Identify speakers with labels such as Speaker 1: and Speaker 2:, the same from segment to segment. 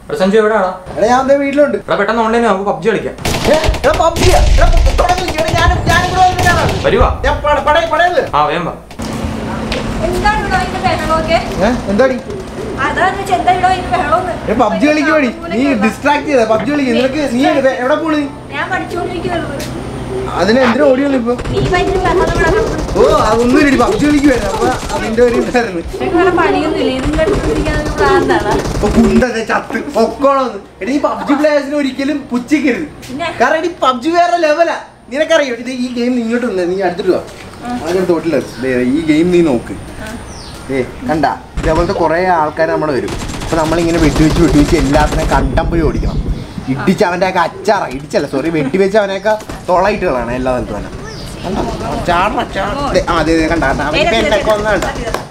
Speaker 1: എടാ സഞ്ജു എവിടെയാടാ
Speaker 2: എടാ ഞാൻ ദേ വീട്ടിലുണ്ട്
Speaker 1: എടാ പെട്ടെന്ന് ഓൺലൈൻ നമുക്ക് പബ്ജി കളിക്കാം
Speaker 2: ഏ, എടാ പബ്ജിയാ? എടാ പ- തുടങ്ങ്. എടാ ഞാനും- ഞാനും കൂടെ വന്നിട്ടാണ്.
Speaker 1: വരുവാ
Speaker 2: ഞാൻ പട- പടയ- പടയല്ലേ?
Speaker 1: ആ വേഗം വാ
Speaker 3: എന്താണ് ഇവിടെ അതിന്റെ ബഹളമൊക്കെ
Speaker 2: ഏ, എന്താടി
Speaker 3: അതാണ് ചോദിച്ചത് എന്താ ഇവിടെ അതിന്റെ ബഹളമെന്ന്
Speaker 2: ഏ, പബ്ജി കളിക്കുവാടി നീ ഡിസ്ട്രാക്ട് ചെയ്ത പബ്ജി കളിക്കും നിനക്ക് നീ എവിടെ എവിടെ പോണ്
Speaker 3: ഞാൻ പഠിച്ചുകൊണ്ടിരിക്കുകയുള്ളൂ
Speaker 2: അതിന് എന്തിനാ ഓടിയുള്ളൂ ഇപ്പൊ
Speaker 3: നീ ഭയങ്കര ബഹളം കിടക്കുന്നു
Speaker 2: ഓ അതൊന്നും ഇല്ല പബ്ജി കളിക്കുവായിരുന്നു അപ്പൊ അതിന്റെ ഒരു ഇതായിരുന്നു
Speaker 3: നിനക്ക് വേറെ പണിയൊന്നുമില്ല ഇതും കണ്ടിട്ടിരിക്കാനൊരു പ്രാന്താണ്
Speaker 2: ഇപ്പൊ കുണ്ടതെ ചത്ത് പൊക്കോളന്ന് എടി ഈ പബ്ജി പ്ലേയേഴ്സിനെ ഒരിക്കലും പുച്ഛിക്കരുത്
Speaker 3: പിന്നെ?
Speaker 2: കാരണം ഈ പബ്ജി വേറെ ലെവലാ നിനക്കറിയോ ഇത് ഈ ഗെയിം നീ ഇങ്ങോട്ട് വന്നേ നീ അടുത്തിട്ട് വാ അങ്ങനെ തോട്ടില്ല ഈ ഗെയിം നീ നോക്ക് ഏ കണ്ട ഇതേപോലത്തെ കുറെ ആൾക്കാർ നമ്മുടെ വരും അപ്പൊ നമ്മളിങ്ങനെ വെട്ടിവെച്ച് വെട്ടിവെച്ച് എല്ലാത്തിനും കണ്ടം പോയി ഓടിക്കണം ഇടിച്ച് അവൻ്റെ ഒക്കെ അച്ചാറ ഇടിച്ചല്ല സോറി വെട്ടിവെച്ച് അവനെയൊക്കെ തൊളയിട്ട് കളയണം എല്ലാ സ്ഥലത്തും തന്നെ കണ്ടോ? ചാടണ, ചാടണ. ദേ, ആ അതെ കണ്ട കണ്ട അവൻ ഇപ്പൊ എന്നെ കൊന്നണ്ട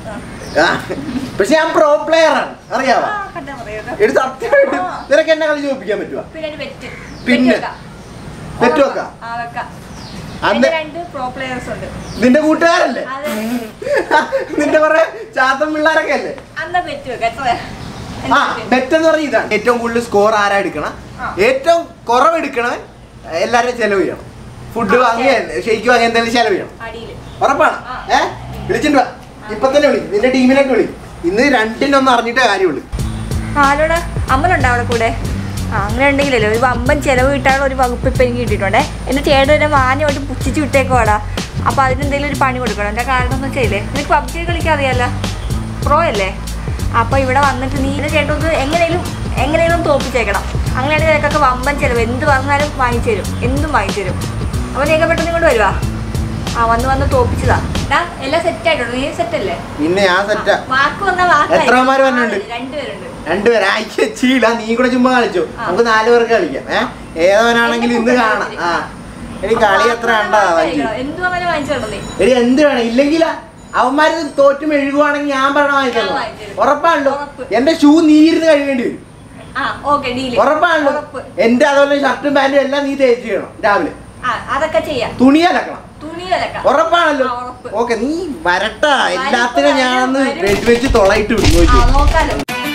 Speaker 2: പക്ഷെ ഞാൻ പ്രോ പ്ലെയർ ആണ് അറിയാവാ എടുത്ത് സത്യമായിട്ട് നിനക്ക് എന്നെ കളി ചോദിപ്പിക്കാൻ പറ്റുവാ
Speaker 3: പിന്നെ ഒരു വെറ്റ്
Speaker 2: പിന്നെ?
Speaker 3: വെറ്റ് വെക്കാം.
Speaker 2: വെറ്റ് വെക്കാം?
Speaker 3: ആ വെക്കാം
Speaker 2: അന്ന്
Speaker 3: എന്റെ രണ്ട് പ്രോ പ്ലെയേഴ്സ് ഉണ്ട്
Speaker 2: നിന്റെ കൂട്ടുകാരല്ലേ
Speaker 3: അതെ
Speaker 2: നിന്റെ കുറെ ചാത്തൻ പിള്ളേരൊക്കെ അല്ലേ
Speaker 3: അന്ന വെറ്റ് വെക്കാം എത്ര
Speaker 2: ആ ബെറ്റ് എന്ന് പറഞ്ഞ ഇതാണ് ഏറ്റവും കൂടുതൽ സ്കോർ ആരാ എടുക്കണം
Speaker 3: ആ.
Speaker 2: ഏറ്റവും കുറവ് എടുക്കണവൻ എല്ലാവരും ചെലവ് ചെയ്യണം ഫുഡ്
Speaker 3: ആ,
Speaker 2: വാങ്ങി ഷെയ്ക്ക് വാങ്ങി എന്തെങ്കിലും ചെലവ് ചെയ്യണം
Speaker 3: അടിയില്
Speaker 2: ഉറപ്പാണ്
Speaker 3: ആ.
Speaker 2: ഏ വിളിച്ചിട്ട് വാ ഇപ്പൊ തന്നെ വിളി നിന്റെ ടീമിനൊക്കെ വിളി ഇന്ന് രണ്ടിനൊന്നും അറിഞ്ഞിട്ടേ കാര്യമുള്ളൂ
Speaker 3: ആരോട് അമ്മനുണ്ടോ അവിടെ കൂടെ ആ അങ്ങനെ ഉണ്ടെങ്കിലല്ലേ ഒരു വമ്പൻ ചെലവ് കിട്ടാനുള്ള ഒരു വകുപ്പ് ഇപ്പം എനിക്ക് കിട്ടിയിട്ടുണ്ടേ എൻ്റെ ചേട്ടൻ എന്നെ മാന്യമായിട്ട് പുച്ഛിച്ച് വിട്ടേക്കുവാടാ അപ്പോൾ അതിനെന്തെങ്കിലും ഒരു പണി കൊടുക്കണം എൻ്റെ കാരണം എന്ന് വെച്ചാലേ നിനക്ക് പബ്ജി കളിക്കാൻ അറിയാലോ പ്രോ അല്ലേ അപ്പോൾ ഇവിടെ വന്നിട്ട് നീ എൻ്റെ ചേട്ടൻ ഒന്ന് എങ്ങനെയും എങ്ങനെയും തോപ്പിച്ചേക്കണം അങ്ങനെയാണെങ്കിൽ നിനക്കൊക്കെ വമ്പൻ ചെലവ് എന്ത് പറഞ്ഞാലും വാങ്ങിച്ചു തരും എന്തും വാങ്ങിച്ചു തരും അപ്പോൾ നീയൊക്കെ പെട്ടെന്ന് ഇങ്ങോട്ട് വരുവാ ആ വന്ന് വന്ന് തോപ്പിച്ചതാ ഡാ എല്ലാം സെറ്റ് ആയിട്ടുണ്ട് നീ സെറ്റ് അല്ലേ
Speaker 2: പിന്നെ ഞാൻ സെറ്റാ
Speaker 3: വാക്ക് വന്ന
Speaker 2: എത്രമാര് വന്നിട്ടുണ്ട്?
Speaker 3: രണ്ടുപേരുണ്ട്
Speaker 2: രണ്ടുപേരും ആയിക്ക് ചീല നീ കൂടെ ചുമ്മാ കളിച്ചോ
Speaker 3: ആ.
Speaker 2: നമുക്ക് നാല് പേർക്ക് കളിക്കാം ഏ ഏതവനാണെങ്കിലും ഇന്ന് കാണാം ആ എനിക്ക് കളി എത്ര കണ്ടാ
Speaker 3: എന്തും അങ്ങനെ വാങ്ങിച്ചു തരണം നീ
Speaker 2: എടി എന്ത് വേണം ഇല്ലെങ്കിലാ അവന്മാര് തോറ്റു മെഴുകുവാണെങ്കിൽ ഞാൻ പറയണ
Speaker 3: ഞാൻ
Speaker 2: വാങ്ങിക്കണം
Speaker 3: വാങ്ങിത്തരും.
Speaker 2: ഉറപ്പാണല്ലോ
Speaker 3: ഉറപ്പ്.
Speaker 2: എന്റെ ഷൂ നീരുന്ന് കഴുകേണ്ടി വരും
Speaker 3: ആ ഓക്കെ ഡീല്
Speaker 2: ഉറപ്പാണല്ലോ
Speaker 3: ഉറപ്പ്.
Speaker 2: എന്റെ അതുപോലെ ഷർട്ടും പാന്റും എല്ലാം നീ തേച്ച് ചെയ്യണം രാവിലെ
Speaker 3: ആ അതൊക്കെ ചെയ്യാം
Speaker 2: തുണി അലക്കണം
Speaker 3: തുണി വിലക്കാം
Speaker 2: ഉറപ്പാണല്ലോ
Speaker 3: ആ, ഉറപ്പ്.
Speaker 2: ഓക്കെ നീ വരട്ട എല്ലാത്തിനും
Speaker 3: വരും,
Speaker 2: ഞാനൊന്ന്
Speaker 3: വരും.
Speaker 2: വെച്ച് വെച്ച് തൊളയിട്ട് വിടും
Speaker 3: ആ
Speaker 2: നോക്കി
Speaker 3: നോക്കാലോ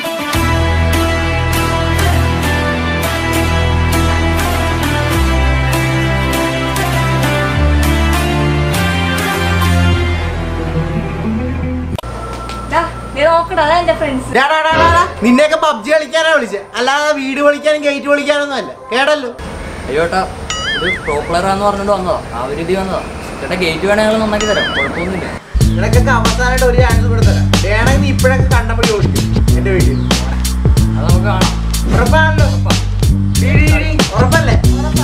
Speaker 3: ദാ, നീ നോക്കടാ അതാ എന്റെ ഫ്രണ്ട്സ്
Speaker 2: ഡാ, ഡാ, ഡാ, ഡാ, ഡാ. നിന്നെയൊക്കെ പബ്ജി കളിക്കാനാ വിളിച്ചത് അല്ലാതെ വീട് വിളിക്കാനും ഗേറ്റ് വിളിക്കാനൊന്നും അല്ല കേടല്ലോ
Speaker 4: അയ്യോ ഏട്ടാ ഇത് പ്രോ പ്ലെയർ ആന്ന് പറഞ്ഞിട്ട് വന്നതാ ആ ഒരു ഇത് വന്നതാ ചേട്ടാ ഗേറ്റ് വേണേ ഞങ്ങൾ നന്നാക്കി തരാം കുഴപ്പമൊന്നുമില്ല
Speaker 2: നിനക്കൊക്കെ അവസാനമായിട്ട് ഒരു ചാൻസ് കൂടെ തരാം വേണമെങ്കിൽ നീ ഇപ്പോഴൊക്കെ കണ്ടപ്പോൾ ഓടിക്കും എന്റെ വീട്ടിൽ
Speaker 4: അത് നമുക്ക് കാണാം
Speaker 2: ഉറപ്പാണല്ലോ ഡീ, ഡീ, ഡീ, ഉറപ്പല്ലേ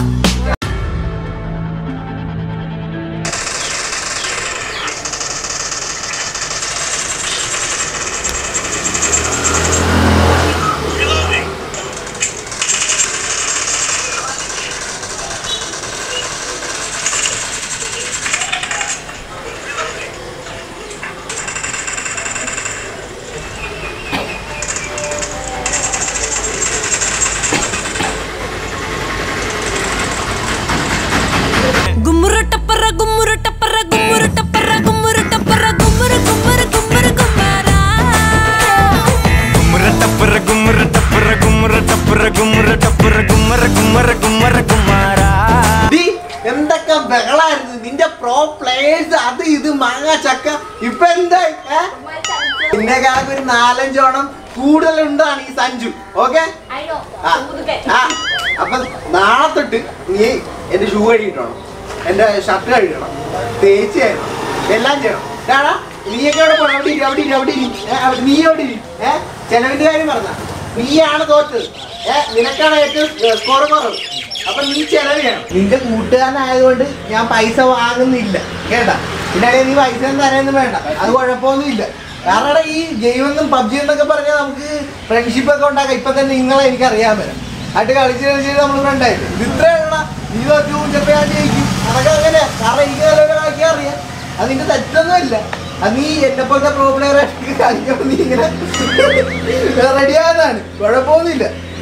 Speaker 5: గుమ్మురు టప్పర గుమ్మురు టప్పర గుమ్మురు టప్పర గుమ్మురు టప్పర గుమ్మురు గుమ్మురు గుమ్మురు గుమ్మారా
Speaker 6: గుమ్మర టప్పర గుమ్మర టప్పర గుమ్మర టప్పర గుమ్మర టప్పర గుమ్మర గుమ్మర గుమ్మర గుమ్మారా
Speaker 2: ഡീ, എന്തൊക്കെ ബഹളായിരുന്നു നിന്റെ പ്രോ പ്ലേയേഴ്സ് അത് ഇത് മാങ്ങ ചക്ക ഇപ്പൊ എന്തായി ഏ? നിന്നെക്കാളൊക്കെ ഒരു നാലഞ്ചോണം കൂടുതലുണ്ടാണ് ഈ സഞ്ജു ഓക്കെ ആ ആ, അപ്പൊ നാളെ തൊട്ട് നീ എന്റെ ഷൂ കഴുകിട്ടോണം എന്റെ ഷർട്ട് കഴുകണം തേച്ച് തരണം എല്ലാം ചെയ്യണം ഡാടാ നീയൊക്കെ അവിടെ പോണം അവിടെ ഇരി, അവിടെ ഇരി, അവിടെ ഇരി. ഏ, അവിടെ- നീ അവിടെ ഇരി ഏ ചെലവിന്റെ കാര്യം പറഞ്ഞ നീയാണ് തോറ്റത് ഏ നിനക്കാണ് ഏറ്റവും സ്കോർ കുറവ് അപ്പൊ നീ ചെലവ് ചെയ്യണം നിന്റെ കൂട്ടുകാരനായതുകൊണ്ട് ഞാൻ പൈസ വാങ്ങുന്നില്ല കേട്ടാ പിന്നെ നീ പൈസ ഒന്നും തരാനൊന്നും വേണ്ട അത് കുഴപ്പമൊന്നുമില്ല കാരണം എടാ, ഈ ഗെയിം എന്നും പബ്ജി എന്നൊക്കെ പറഞ്ഞാൽ നമുക്ക് ഫ്രണ്ട്ഷിപ്പ് ഒക്കെ ഉണ്ടാക്കാം ഇപ്പൊ തന്നെ നിങ്ങളെ എനിക്ക് അറിയാൻ വരാം ആയിട്ട് കളിച്ച് കളിച്ചിട്ട് നമ്മൾ ഫ്രണ്ടായില്ലേ ഇത് ഇത്രയുള്ള നീ തോറ്റു ചിലപ്പോ ഞാൻ ജയിക്കും അതൊക്കെ അങ്ങനെ കാരണം എനിക്ക് നല്ലപോലെ കളിക്കാൻ അറിയാം അത് നിന്റെ തെറ്റൊന്നുമില്ല അത് നീ എന്നെ പോലത്തെ പ്രോ പ്ലെയർ കളിക്കുമ്പോൾ നീ ഇങ്ങനെ റെഡിയാകുന്നതാണ് കുഴപ്പമൊന്നുമില്ല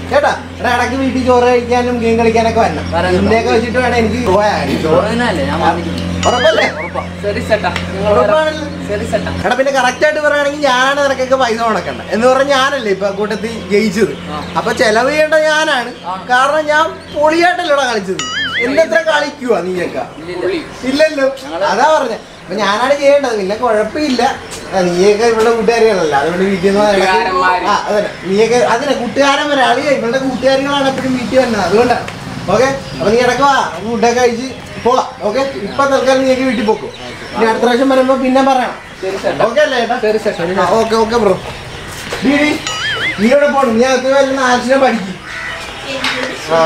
Speaker 2: കേട്ടാ എടാ ഇടയ്ക്ക് വീട്ടിൽ ചോറ് കഴിക്കാനും ഗെയിം കളിക്കാനൊക്കെ വരണം
Speaker 4: വരാം കേട്ടോ.
Speaker 2: ഇന്നേക്കെ വെച്ചിട്ട് വേണം എനിക്ക് പോയാൽ
Speaker 4: ചോറ് തന്നെയല്ലേ ഞാൻ വന്നിരിക്കുന്നത്
Speaker 2: ഉറപ്പല്ലേ
Speaker 4: ഉറപ്പാ ശരി സെട്ടാ
Speaker 2: ഉറപ്പാണല്ലോ
Speaker 4: ശരി സെട്ടാ
Speaker 2: എടാ പിന്നെ കറക്റ്റ് ആയിട്ട് പറയുകയാണെങ്കിൽ ഞാനാണ് നിനക്കൊക്കെ പൈസ മുടക്കണ്ട എന്ന് പറഞ്ഞാൽ ഞാനല്ലേ ഇപ്പൊ കൂട്ടത്തിൽ ജയിച്ചത്
Speaker 4: ആ.
Speaker 2: അപ്പൊ ചെലവ് ചെയ്യേണ്ട ഞാനാണ്
Speaker 4: ആണ്.
Speaker 2: കാരണം ഞാൻ പൊളിയായിട്ടല്ലോടാ കളിച്ചത് എന്നെത്ര കളിക്കുവാ നീയൊക്കെ ഇല്ലല്ലോ അതാ പറഞ്ഞ അപ്പൊ ഞാനാണ് ചെയ്യേണ്ടത് പിന്നെ കുഴപ്പമില്ല ആ, നീയൊക്കെ ഇവിടെ കൂട്ടുകാരികളല്ല അതുകൊണ്ട് വീട്ടിൽ നിന്ന് ഇടയ്ക്ക്
Speaker 4: കൂട്ടുകാരന്മാര്.
Speaker 2: ആ അതന്നെ നീയൊക്കെ അതിനെ കൂട്ടുകാരൻ വരെ അളിയ ഇവളുടെ കൂട്ടുകാരികളാണ് എപ്പോഴും വീട്ടിൽ വരുന്നത് അതുകൊണ്ടാണ് ഓക്കെ അപ്പൊ നീ ഇടയ്ക്ക് വാ ഫുഡൊക്കെ കഴിച്ച് പോവാം ഓക്കെ ഇപ്പൊ തൽക്കാലം നീയൊക്കെ വീട്ടിൽ പോക്കോ ഇനി അടുത്ത പ്രാവശ്യം വരുമ്പോ പിന്നെ പറയണം
Speaker 4: ശരി ചേട്ടാ
Speaker 2: ഓക്കെ അല്ലേ ഏട്ടാ
Speaker 4: ശരി ചേട്ടാ
Speaker 2: ഓക്കെ ഓക്കെ ബ്രോ ഡീഡി നീ എവിടെ പോണം നീ അകത്ത് വരുന്ന ആഴ്ച പഠിക്കും ആ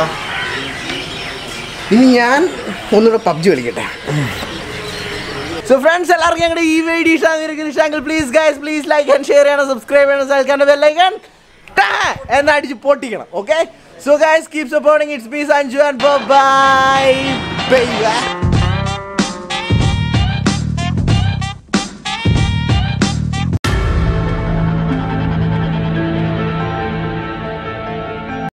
Speaker 2: ഇനി ഞാൻ ഒന്നുകൂടെ പബ്ജി കളിക്കട്ടെ സോ ഫ്രണ്ട്സ് എല്ലാവർക്കും ഞങ്ങളുടെ ഈ വീഡിയോ ഇഷ്ടമെങ്കിൽ please guys please like and share ചെയ്യണം സബ്സ്ക്രൈബ് ചെയ്യണം സൽക്കാൻ്റെ ബെല്ലൈക്കൺ എന്ന് അടിച്ച് പൊട്ടിക്കണം okay so guys keep supporting it's me Sanju and bye by